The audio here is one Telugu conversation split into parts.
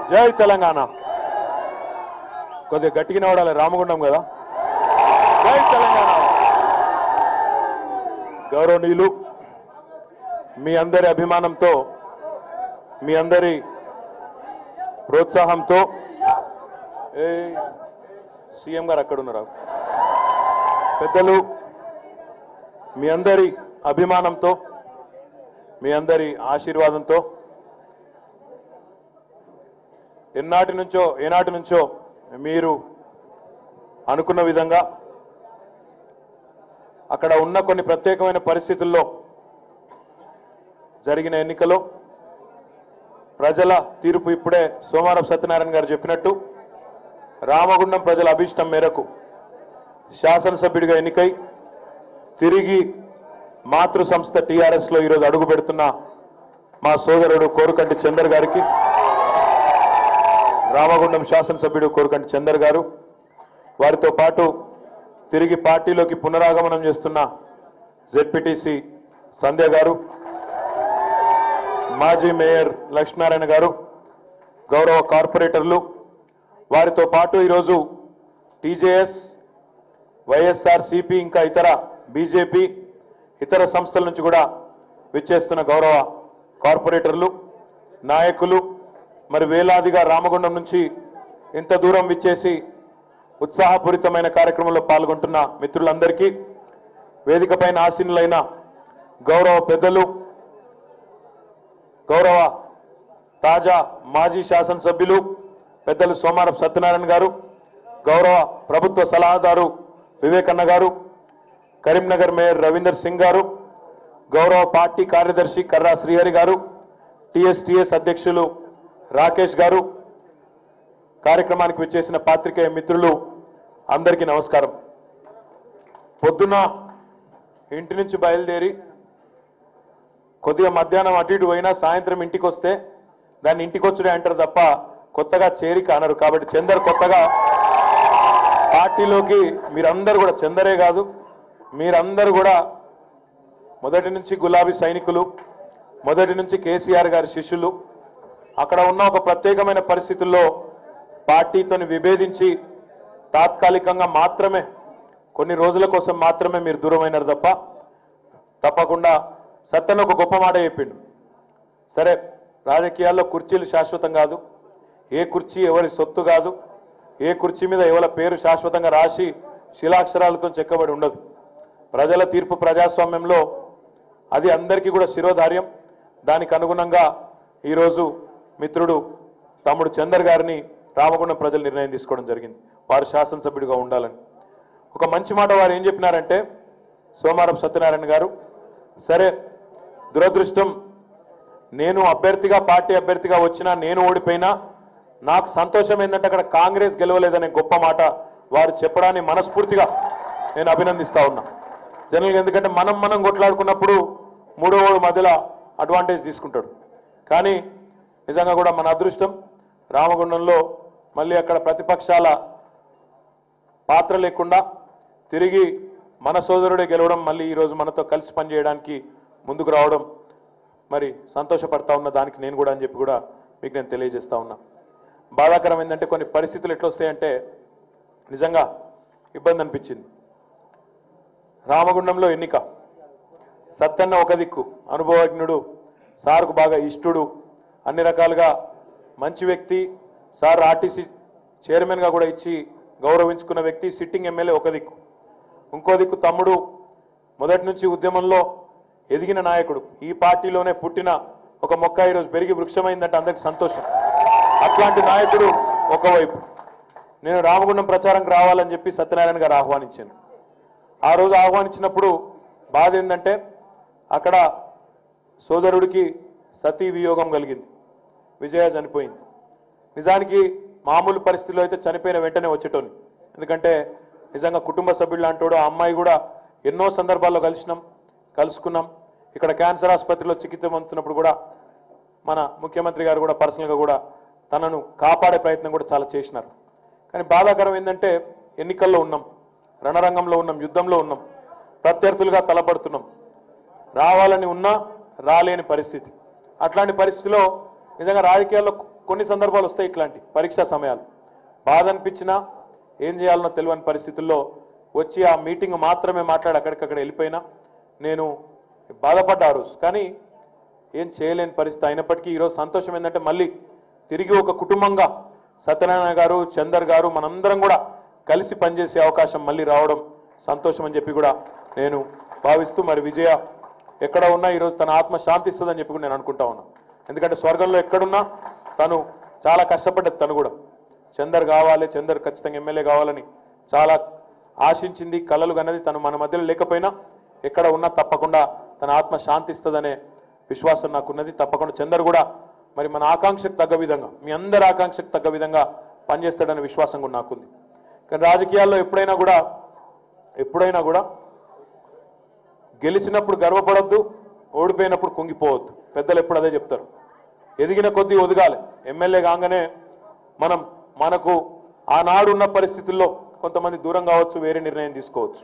జై తెలంగాణ కొద్దిగా గట్టిగా నవడాలి రామగుండం కదా జై తెలంగాణ గౌరవనీయులు మీ అందరి అభిమానంతో మీ అందరి ప్రోత్సాహంతో ఏ సీఎం గారు అక్కడ ఉన్నారు పెద్దలు మీ అందరి అభిమానంతో మీ అందరి ఆశీర్వాదంతో ఎన్నాటి నుంచో ఏనాటి నుంచో మీరు అనుకున్న విధంగా అక్కడ ఉన్న కొన్ని ప్రత్యేకమైన పరిస్థితుల్లో జరిగిన ఎన్నికలో ప్రజల తీర్పు ఇప్పుడే సోమారం సత్యనారాయణ గారు చెప్పినట్టు రామగుండం ప్రజల అభీష్టం మేరకు శాసనసభ్యుడిగా ఎన్నికై తిరిగి మాతృ సంస్థ టీఆర్ఎస్లో ఈరోజు అడుగు పెడుతున్న మా సోదరుడు కోరుకంటి చందర్ గారికి రామగుండం శాసనసభ్యుడు కోరుకంటి చందర్ గారు వారితో పాటు తిరిగి పార్టీలోకి పునరాగమనం చేస్తున్న జెడ్పీటీసీ సంధ్య గారు మాజీ మేయర్ లక్ష్మీనారాయణ గారు గౌరవ కార్పొరేటర్లు వారితో పాటు ఈరోజు టీజేఎస్ వైఎస్ఆర్ సిపి ఇంకా ఇతర బీజేపీ ఇతర సంస్థల నుంచి కూడా విచ్చేస్తున్న గౌరవ కార్పొరేటర్లు నాయకులు మరి వేలాదిగా రామగుండం నుంచి ఇంత దూరం విచ్చేసి ఉత్సాహపూరితమైన కార్యక్రమంలో పాల్గొంటున్న మిత్రులందరికీ వేదికపైన ఆసీనులైన గౌరవ పెద్దలు గౌరవ తాజా మాజీ శాసనసభ్యులు పెద్దలు సోమారపు సత్యనారాయణ గారు గౌరవ ప్రభుత్వ సలహాదారు వివేకన్న గారు కరీంనగర్ మేయర్ రవీందర్ సింగ్ గారు గౌరవ పార్టీ కార్యదర్శి కర్రా శ్రీహరి గారు టిఎస్టిఎస్ అధ్యక్షులు రాకేష్ గారు కార్యక్రమానికి విచ్చేసిన పాత్రికేయ మిత్రులు అందరికీ నమస్కారం పొద్దున ఇంటి నుంచి బయలుదేరి కొద్దిగా మధ్యాహ్నం అటు ఇటు పోయినా సాయంత్రం ఇంటికి వస్తే దాన్ని ఇంటికి వచ్చుడే అంటారు తప్ప కొత్తగా చేరిక అనరు కాబట్టి చందర్ కొత్తగా పార్టీలోకి మీరందరూ కూడా చందరే కాదు మీరందరూ కూడా మొదటి నుంచి గులాబీ సైనికులు మొదటి నుంచి కేసీఆర్ గారి శిష్యులు అక్కడ ఉన్న ఒక ప్రత్యేకమైన పరిస్థితుల్లో పార్టీతోని విభేదించి తాత్కాలికంగా మాత్రమే కొన్ని రోజుల కోసం మాత్రమే మీరు దూరమైనారు తప్ప తప్పకుండా సత్తన్న ఒక గొప్ప మాట చెప్పిండు సరే రాజకీయాల్లో కుర్చీలు శాశ్వతం కాదు ఏ కుర్చీ ఎవరి సొత్తు కాదు ఏ కుర్చీ మీద ఎవరి పేరు శాశ్వతంగా రాసి శిలాక్షరాలతో చెక్కబడి ఉండదు ప్రజల తీర్పు ప్రజాస్వామ్యంలో అది అందరికీ కూడా శిరోధార్యం దానికి అనుగుణంగా ఈరోజు మిత్రుడు తమ్ముడు చందర్ గారిని రామగుండం ప్రజలు నిర్ణయం తీసుకోవడం జరిగింది వారు శాసనసభ్యుడిగా ఉండాలని ఒక మంచి మాట వారు ఏం చెప్పినారంటే సోమారం సత్యనారాయణ గారు సరే దురదృష్టం నేను అభ్యర్థిగా పార్టీ అభ్యర్థిగా వచ్చినా నేను ఓడిపోయినా నాకు సంతోషం ఏంటంటే అక్కడ కాంగ్రెస్ గెలవలేదనే గొప్ప మాట వారు చెప్పడాన్ని మనస్ఫూర్తిగా నేను అభినందిస్తా ఉన్నా జనరల్గా ఎందుకంటే మనం మనం కొట్లాడుకున్నప్పుడు మూడో వాడు మధ్యలో అడ్వాంటేజ్ తీసుకుంటాడు కానీ నిజంగా కూడా మన అదృష్టం రామగుండంలో మళ్ళీ అక్కడ ప్రతిపక్షాల పాత్ర లేకుండా తిరిగి మన సోదరుడే గెలవడం మళ్ళీ ఈరోజు మనతో కలిసి పనిచేయడానికి ముందుకు రావడం మరి సంతోషపడతా ఉన్న దానికి నేను కూడా అని చెప్పి కూడా మీకు నేను తెలియజేస్తా ఉన్నా బాధాకరం ఏంటంటే కొన్ని పరిస్థితులు ఎట్లా వస్తాయంటే నిజంగా ఇబ్బంది అనిపించింది రామగుండంలో ఎన్నిక సత్తన్న ఒక దిక్కు అనుభవజ్ఞుడు సార్కు బాగా ఇష్టుడు అన్ని రకాలుగా మంచి వ్యక్తి సార్ ఆర్టీసీ చైర్మన్గా కూడా ఇచ్చి గౌరవించుకున్న వ్యక్తి సిట్టింగ్ ఎమ్మెల్యే ఒక దిక్కు ఇంకో దిక్కు తమ్ముడు మొదటి నుంచి ఉద్యమంలో ఎదిగిన నాయకుడు ఈ పార్టీలోనే పుట్టిన ఒక మొక్క ఈరోజు పెరిగి వృక్షమైందంటే అందరికి సంతోషం అట్లాంటి నాయకుడు ఒకవైపు నేను రామగుండం ప్రచారంకి రావాలని చెప్పి సత్యనారాయణ గారు ఆహ్వానించాను ఆ రోజు ఆహ్వానించినప్పుడు బాధ ఏంటంటే అక్కడ సోదరుడికి సతీ వియోగం కలిగింది విజయ చనిపోయింది నిజానికి మామూలు పరిస్థితుల్లో అయితే చనిపోయిన వెంటనే వచ్చేటోని ఎందుకంటే నిజంగా కుటుంబ సభ్యులు లాంటోడు ఆ అమ్మాయి కూడా ఎన్నో సందర్భాల్లో కలిసినాం కలుసుకున్నాం ఇక్కడ క్యాన్సర్ ఆసుపత్రిలో చికిత్స పొందుతున్నప్పుడు కూడా మన ముఖ్యమంత్రి గారు కూడా పర్సనల్గా కూడా తనను కాపాడే ప్రయత్నం కూడా చాలా చేసినారు కానీ బాధాకరం ఏంటంటే ఎన్నికల్లో ఉన్నాం రణరంగంలో ఉన్నాం యుద్ధంలో ఉన్నాం ప్రత్యర్థులుగా తలపడుతున్నాం రావాలని ఉన్నా రాలేని పరిస్థితి అట్లాంటి పరిస్థితిలో నిజంగా రాజకీయాల్లో కొన్ని సందర్భాలు వస్తాయి ఇట్లాంటి పరీక్షా సమయాలు బాధ అనిపించినా ఏం చేయాలనో తెలియని పరిస్థితుల్లో వచ్చి ఆ మీటింగ్ మాత్రమే మాట్లాడి అక్కడికక్కడ వెళ్ళిపోయినా నేను బాధపడ్డా ఆ రోజు కానీ ఏం చేయలేని పరిస్థితి అయినప్పటికీ ఈరోజు సంతోషం ఏంటంటే మళ్ళీ తిరిగి ఒక కుటుంబంగా సత్యనారాయణ గారు చందర్ గారు మనందరం కూడా కలిసి పనిచేసే అవకాశం మళ్ళీ రావడం సంతోషం అని చెప్పి కూడా నేను భావిస్తూ మరి విజయ ఎక్కడ ఉన్నా ఈరోజు తన ఆత్మ శాంతిస్తుందని చెప్పి కూడా నేను అనుకుంటా ఉన్నా ఎందుకంటే స్వర్గంలో ఎక్కడున్నా తను చాలా కష్టపడ్డది తను కూడా చందర్ కావాలి చందర్ ఖచ్చితంగా ఎమ్మెల్యే కావాలని చాలా ఆశించింది కలలు కన్నది తను మన మధ్యలో లేకపోయినా ఎక్కడ ఉన్నా తప్పకుండా తన ఆత్మ శాంతిస్తుందనే విశ్వాసం నాకున్నది తప్పకుండా చందర్ కూడా మరి మన ఆకాంక్షకు తగ్గ విధంగా మీ అందరి ఆకాంక్షకు తగ్గ విధంగా పనిచేస్తాడనే విశ్వాసం కూడా నాకుంది కానీ రాజకీయాల్లో ఎప్పుడైనా కూడా ఎప్పుడైనా కూడా గెలిచినప్పుడు గర్వపడొద్దు ఓడిపోయినప్పుడు కుంగిపోవద్దు పెద్దలు ఎప్పుడు అదే చెప్తారు ఎదిగిన కొద్దీ ఒదగాలి ఎమ్మెల్యే కాగానే మనం మనకు ఆనాడు ఉన్న పరిస్థితుల్లో కొంతమంది దూరం కావచ్చు వేరే నిర్ణయం తీసుకోవచ్చు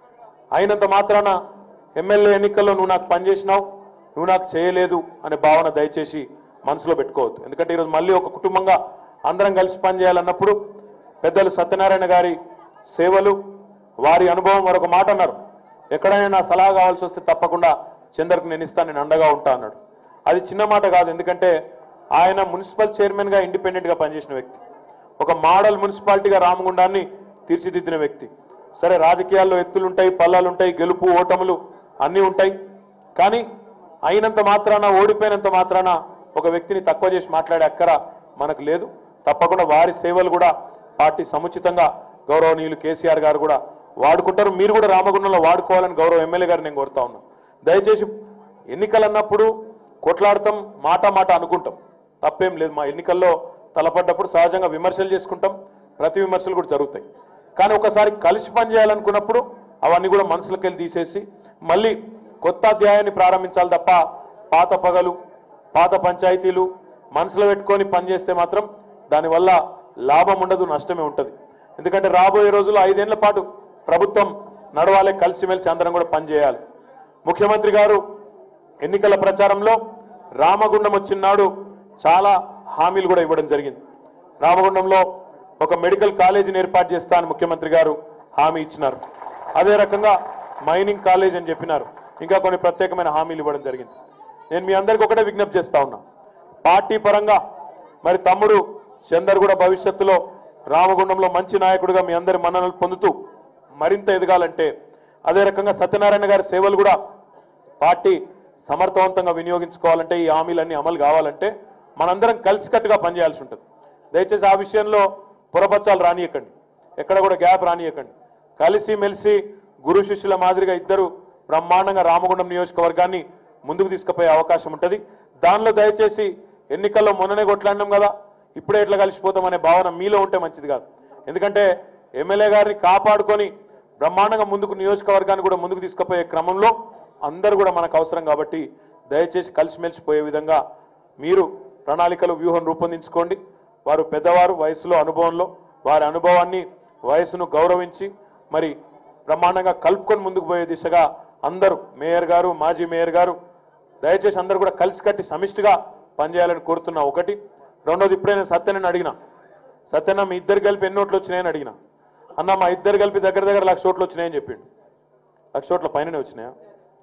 అయినంత మాత్రాన ఎమ్మెల్యే ఎన్నికల్లో నువ్వు నాకు పనిచేసినావు నువ్వు నాకు చేయలేదు అనే భావన దయచేసి మనసులో పెట్టుకోవద్దు ఎందుకంటే ఈరోజు మళ్ళీ ఒక కుటుంబంగా అందరం కలిసి పనిచేయాలన్నప్పుడు పెద్దలు సత్యనారాయణ గారి సేవలు వారి అనుభవం మరొక మాట అన్నారు ఎక్కడైనా నా సలహా కావాల్సి వస్తే తప్పకుండా చందర్కు నేను ఇస్తాను నేను అండగా ఉంటా అన్నాడు అది చిన్న మాట కాదు ఎందుకంటే ఆయన మున్సిపల్ చైర్మన్గా ఇండిపెండెంట్గా పనిచేసిన వ్యక్తి ఒక మోడల్ మున్సిపాలిటీగా రామగుండాన్ని తీర్చిదిద్దిన వ్యక్తి సరే రాజకీయాల్లో ఎత్తులుంటాయి పల్లాలుంటాయి గెలుపు ఓటములు అన్నీ ఉంటాయి కానీ అయినంత మాత్రాన ఓడిపోయినంత మాత్రాన ఒక వ్యక్తిని తక్కువ చేసి మాట్లాడే అక్కర మనకు లేదు తప్పకుండా వారి సేవలు కూడా పార్టీ సముచితంగా గౌరవనీయులు కేసీఆర్ గారు కూడా వాడుకుంటారు మీరు కూడా రామగుండంలో వాడుకోవాలని గౌరవ ఎమ్మెల్యే గారు నేను కోరుతా ఉన్నాను దయచేసి ఎన్నికలు అన్నప్పుడు కొట్లాడతాం మాట మాట అనుకుంటాం తప్పేం లేదు మా ఎన్నికల్లో తలపడ్డప్పుడు సహజంగా విమర్శలు చేసుకుంటాం ప్రతి విమర్శలు కూడా జరుగుతాయి కానీ ఒకసారి కలిసి పనిచేయాలనుకున్నప్పుడు అవన్నీ కూడా మనసులోకి వెళ్ళి తీసేసి మళ్ళీ కొత్త అధ్యాయాన్ని ప్రారంభించాలి తప్ప పాత పగలు పాత పంచాయతీలు మనసులో పెట్టుకొని పనిచేస్తే మాత్రం దానివల్ల లాభం ఉండదు నష్టమే ఉంటుంది ఎందుకంటే రాబోయే రోజుల్లో ఐదేళ్ల పాటు ప్రభుత్వం నడవాలి కలిసిమెలిసి అందరం కూడా పనిచేయాలి ముఖ్యమంత్రి గారు ఎన్నికల ప్రచారంలో రామగుండం వచ్చినాడు చాలా హామీలు కూడా ఇవ్వడం జరిగింది రామగుండంలో ఒక మెడికల్ కాలేజీని ఏర్పాటు చేస్తా అని ముఖ్యమంత్రి గారు హామీ ఇచ్చినారు అదే రకంగా మైనింగ్ కాలేజ్ అని చెప్పినారు ఇంకా కొన్ని ప్రత్యేకమైన హామీలు ఇవ్వడం జరిగింది నేను మీ అందరికీ ఒకటే విజ్ఞప్తి చేస్తా ఉన్నా పార్టీ పరంగా మరి తమ్ముడు చందర్ కూడా భవిష్యత్తులో రామగుండంలో మంచి నాయకుడిగా మీ అందరి మన్ననలు పొందుతూ మరింత ఎదగాలంటే అదే రకంగా సత్యనారాయణ గారి సేవలు కూడా పార్టీ సమర్థవంతంగా వినియోగించుకోవాలంటే ఈ హామీలన్నీ అమలు కావాలంటే మనందరం కలిసికట్టుగా పనిచేయాల్సి ఉంటుంది దయచేసి ఆ విషయంలో పొరపచ్చాలు రానియకండి ఎక్కడ కూడా గ్యాప్ రానియకండి కలిసి మెలిసి గురు శిష్యుల మాదిరిగా ఇద్దరు బ్రహ్మాండంగా రామగుండం నియోజకవర్గాన్ని ముందుకు తీసుకుపోయే అవకాశం ఉంటుంది దానిలో దయచేసి ఎన్నికల్లో మొన్ననే కొట్లాడినాం కదా ఇప్పుడే ఎట్లా కలిసిపోతామనే భావన మీలో ఉంటే మంచిది కాదు ఎందుకంటే ఎమ్మెల్యే గారిని కాపాడుకొని బ్రహ్మాండంగా ముందుకు నియోజకవర్గాన్ని కూడా ముందుకు తీసుకుపోయే క్రమంలో అందరూ కూడా మనకు అవసరం కాబట్టి దయచేసి కలిసిమెలిసి పోయే విధంగా మీరు ప్రణాళికలు వ్యూహం రూపొందించుకోండి వారు పెద్దవారు వయసులో అనుభవంలో వారి అనుభవాన్ని వయసును గౌరవించి మరి బ్రహ్మాండంగా కలుపుకొని ముందుకు పోయే దిశగా అందరూ మేయర్ గారు మాజీ మేయర్ గారు దయచేసి అందరూ కూడా కలిసికట్టి సమిష్టిగా పనిచేయాలని కోరుతున్నా ఒకటి రెండోది ఇప్పుడే నేను సత్యనని అడిగిన సత్యన్న మీ ఇద్దరు కలిపి ఎన్ని ఓట్లు వచ్చినాయని అడిగిన అన్న మా ఇద్దరు కలిపి దగ్గర దగ్గర లక్ష ఓట్లు వచ్చినాయని చెప్పిండు లక్ష ఓట్ల పైననే వచ్చినాయా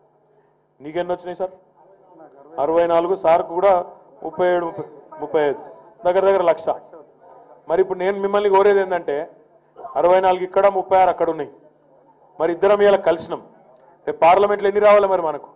నీకెన్ని వచ్చినాయి సార్ అరవై నాలుగు సార్కు కూడా ముప్పై ఏడు ముప్పై ముప్పై ఐదు దగ్గర దగ్గర లక్ష మరి ఇప్పుడు నేను మిమ్మల్ని కోరేది ఏంటంటే అరవై నాలుగు ఇక్కడ ముప్పై ఆరు అక్కడ ఉన్నాయి మరి ఇద్దరం ఇలా కలిసినాం రేపు పార్లమెంట్లో ఎన్ని రావాలి మరి మనకు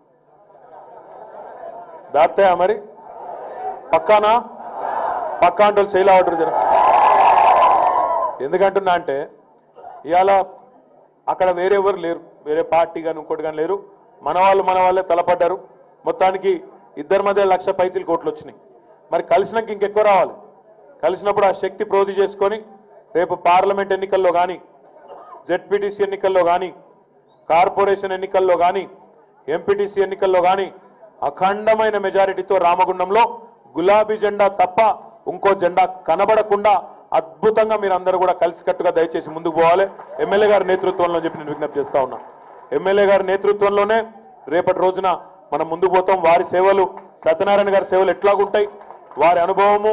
దాటాయా మరి పక్కానా పక్కా అంటే చేయలే ఆర్డర్ జర ఎందుకంటున్నా అంటే ఇవాళ అక్కడ వేరే ఎవరు లేరు వేరే పార్టీ కానీ ఇంకోటి కానీ లేరు మన వాళ్ళు మన వాళ్ళే తలపడ్డారు మొత్తానికి ఇద్దరి మధ్య లక్ష పైచీలు కోట్లు వచ్చినాయి మరి కలిసినాక ఇంకెక్కువ రావాలి కలిసినప్పుడు ఆ శక్తి ప్రోధి చేసుకొని రేపు పార్లమెంట్ ఎన్నికల్లో కానీ జెడ్పీటీసీ ఎన్నికల్లో కానీ కార్పొరేషన్ ఎన్నికల్లో కానీ ఎంపీటీసీ ఎన్నికల్లో కానీ అఖండమైన మెజారిటీతో రామగుండంలో గులాబీ జెండా తప్ప ఇంకో జెండా కనబడకుండా అద్భుతంగా మీరు అందరూ కూడా కలిసికట్టుగా దయచేసి ముందుకు పోవాలి ఎమ్మెల్యే గారి నేతృత్వంలో చెప్పి నేను విజ్ఞప్తి చేస్తా ఉన్నా ఎమ్మెల్యే గారి నేతృత్వంలోనే రేపటి రోజున మనం ముందుకు పోతాం వారి సేవలు సత్యనారాయణ గారి సేవలు ఎట్లాగుంటాయి వారి అనుభవము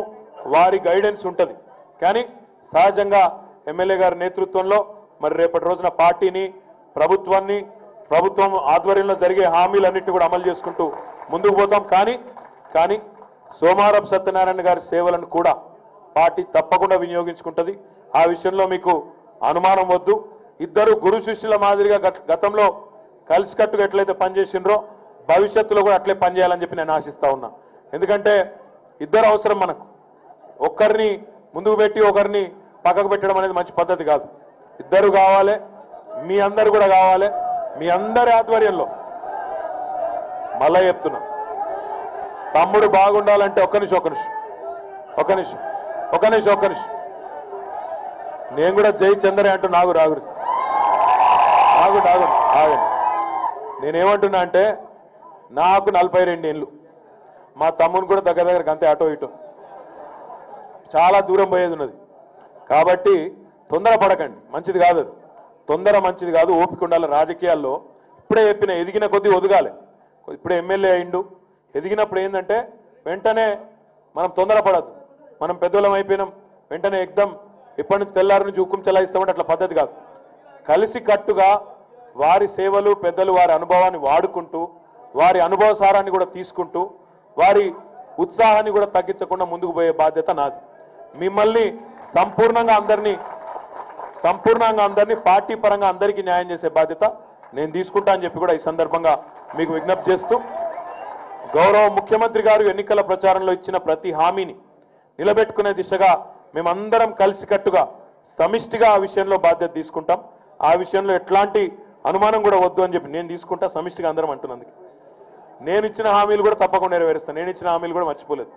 వారి గైడెన్స్ ఉంటుంది కానీ సహజంగా ఎమ్మెల్యే గారి నేతృత్వంలో మరి రేపటి రోజున పార్టీని ప్రభుత్వాన్ని ప్రభుత్వం ఆధ్వర్యంలో జరిగే హామీలన్నింటినీ కూడా అమలు చేసుకుంటూ ముందుకు పోతాం కానీ కానీ సోమారపు సత్యనారాయణ గారి సేవలను కూడా పార్టీ తప్పకుండా వినియోగించుకుంటుంది ఆ విషయంలో మీకు అనుమానం వద్దు ఇద్దరు గురు శిష్యుల మాదిరిగా గత- గతంలో కలిసికట్టుగా ఎట్లయితే పనిచేసిండ్రో భవిష్యత్తులో కూడా అట్లే పనిచేయాలని చెప్పి నేను ఆశిస్తా ఉన్నా ఎందుకంటే ఇద్దరు అవసరం మనకు ఒక్కరిని ముందుకు పెట్టి ఒకరిని పక్కకు పెట్టడం అనేది మంచి పద్ధతి కాదు ఇద్దరు కావాలి మీ అందరు కూడా కావాలి మీ అందరి ఆధ్వర్యంలో మళ్ళా చెప్తున్నా తమ్ముడు బాగుండాలంటే ఒక్క నిమిషం ఒక్క నిమిషం ఒక నిమిషం ఒక నిమిషం ఒక్క నిమిషం నేను కూడా జై చందరే అంటూ నాగు రాగురు ఆగు ఆగు ఆగండి నేనేమంటున్నా అంటే నాకు నలభై రెండేళ్ళు మా తమ్ముని కూడా దగ్గర దగ్గర అంతే అటో ఇటో చాలా దూరం పోయేది ఉన్నది కాబట్టి తొందర పడకండి మంచిది కాదు అది తొందర మంచిది కాదు ఓపిక ఉండాలి రాజకీయాల్లో ఇప్పుడే చెప్పిన ఎదిగిన కొద్దీ ఒదగాలి ఇప్పుడే ఎమ్మెల్యే అయిండు ఎదిగినప్పుడు ఏంటంటే వెంటనే మనం తొందరపడద్దు మనం పెద్దోళ్ళం అయిపోయినాం వెంటనే ఎగ్దం ఇప్పటి నుంచి తెల్లారి నుంచి హుకుం చెలాయిస్తామంటే అట్లా పద్ధతి కాదు కలిసి కట్టుగా వారి సేవలు పెద్దలు వారి అనుభవాన్ని వాడుకుంటూ వారి అనుభవ సారాన్ని కూడా తీసుకుంటూ వారి ఉత్సాహాన్ని కూడా తగ్గించకుండా ముందుకు పోయే బాధ్యత నాది మిమ్మల్ని సంపూర్ణంగా అందరినీ సంపూర్ణంగా అందరినీ పార్టీ పరంగా అందరికీ న్యాయం చేసే బాధ్యత నేను తీసుకుంటా అని చెప్పి కూడా ఈ సందర్భంగా మీకు విజ్ఞప్తి చేస్తూ గౌరవ ముఖ్యమంత్రి గారు ఎన్నికల ప్రచారంలో ఇచ్చిన ప్రతి హామీని నిలబెట్టుకునే దిశగా మేమందరం కలిసికట్టుగా సమిష్టిగా ఆ విషయంలో బాధ్యత తీసుకుంటాం ఆ విషయంలో ఎట్లాంటి అనుమానం కూడా వద్దు అని చెప్పి నేను తీసుకుంటా సమిష్టిగా అందరం అంటున్నందుకు నేను ఇచ్చిన హామీలు కూడా తప్పకుండా నెరవేరుస్తాను నేను ఇచ్చిన హామీలు కూడా మర్చిపోలేదు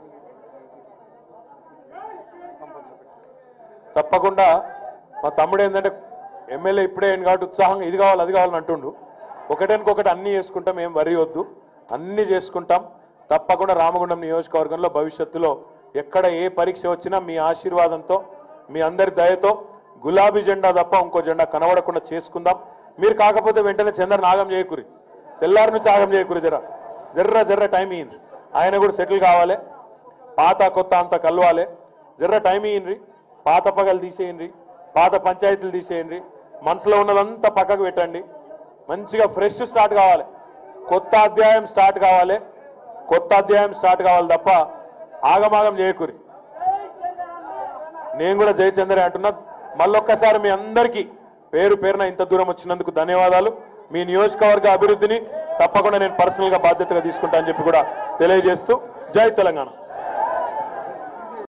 తప్పకుండా మా తమ్ముడు ఏంటంటే ఎమ్మెల్యే ఇప్పుడే అయింది కాబట్టి ఉత్సాహంగా ఇది కావాలి అది కావాలని అంటుండు ఒకటేనికొకటి అన్నీ చేసుకుంటాం ఏం వరి వద్దు అన్నీ చేసుకుంటాం తప్పకుండా రామగుండం నియోజకవర్గంలో భవిష్యత్తులో ఎక్కడ ఏ పరీక్ష వచ్చినా మీ ఆశీర్వాదంతో మీ అందరి దయతో గులాబీ జెండా తప్ప ఇంకో జెండా కనబడకుండా చేసుకుందాం మీరు కాకపోతే వెంటనే చంద్ర ఆగం చేయకూరి తెల్లారి నుంచి ఆగం చేయకూరి జర జర్ర జర్ర టైం ఇయ్యండి ఆయన కూడా సెటిల్ కావాలి పాత కొత్త అంత కలవాలి జర్ర టైం ఇయ్యండి పాత పగలు తీసేయండి పాత పంచాయతీలు తీసేయండి మనసులో ఉన్నదంతా పక్కకు పెట్టండి మంచిగా ఫ్రెష్ స్టార్ట్ కావాలి కొత్త అధ్యాయం స్టార్ట్ కావాలి కొత్త అధ్యాయం స్టార్ట్ కావాలి తప్ప ఆగమాగం చేయకూరి నేను కూడా జయచంద్రే అంటున్నా మళ్ళొక్కసారి మీ అందరికీ పేరు పేరున ఇంత దూరం వచ్చినందుకు ధన్యవాదాలు మీ నియోజకవర్గ అభివృద్ధిని తప్పకుండా నేను పర్సనల్ గా బాధ్యతగా తీసుకుంటా అని చెప్పి కూడా తెలియజేస్తూ జై తెలంగాణ